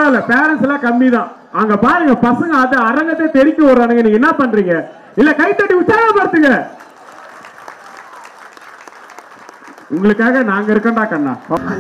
பரவாயில்ல பேரண்ட்ஸ் எல்லாம் கம்மி தான் அங்க பாருங்க பசங்க அது அரங்கத்தை தெறிக்க விடுறானுங்க நீங்க என்ன பண்றீங்க இல்ல கைத்தட்டி உற்சாகப்படுத்துங்க உங்களுக்காக நாங்க இருக்கோம்டா கண்ணா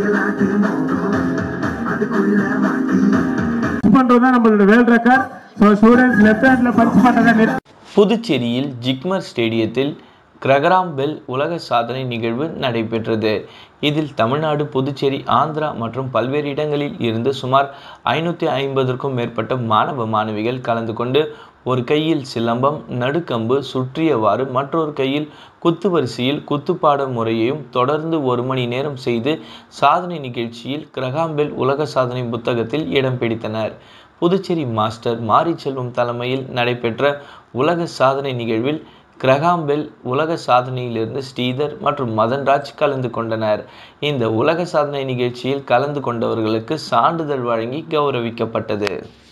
பண்றதுதான் நம்மளோட world record so students left ஹேண்ட்ல பஞ்ச் பண்றதை நிறுத்தி புதுச்சேரியில் ஜிக்மர் ஸ்டேடியத்தில் கிரகராம் பெல் உலக சாதனை நிகழ்வு நடைபெற்றது இதில் தமிழ்நாடு புதுச்சேரி ஆந்திரா மற்றும் பல்வேறு இடங்களில் இருந்து சுமார் ஐநூற்றி ஐம்பதற்கும் மேற்பட்ட மாணவ மாணவிகள் கலந்து கொண்டு ஒரு கையில் சிலம்பம் நடுக்கம்பு சுற்றியவாறு மற்றொரு கையில் குத்து வரிசையில் குத்துப்பாட முறையையும் தொடர்ந்து ஒரு மணி நேரம் செய்து சாதனை நிகழ்ச்சியில் கிரகாம்பெல் உலக சாதனை புத்தகத்தில் இடம் பிடித்தனர் புதுச்சேரி மாஸ்டர் மாரிச்செல்வம் தலைமையில் நடைபெற்ற உலக சாதனை நிகழ்வில் கிரகாம்பெல் உலக சாதனையிலிருந்து ஸ்ரீதர் மற்றும் மதன்ராஜ் கலந்து கொண்டனர் இந்த உலக சாதனை நிகழ்ச்சியில் கலந்து கொண்டவர்களுக்கு சான்றிதழ் வழங்கி கௌரவிக்கப்பட்டது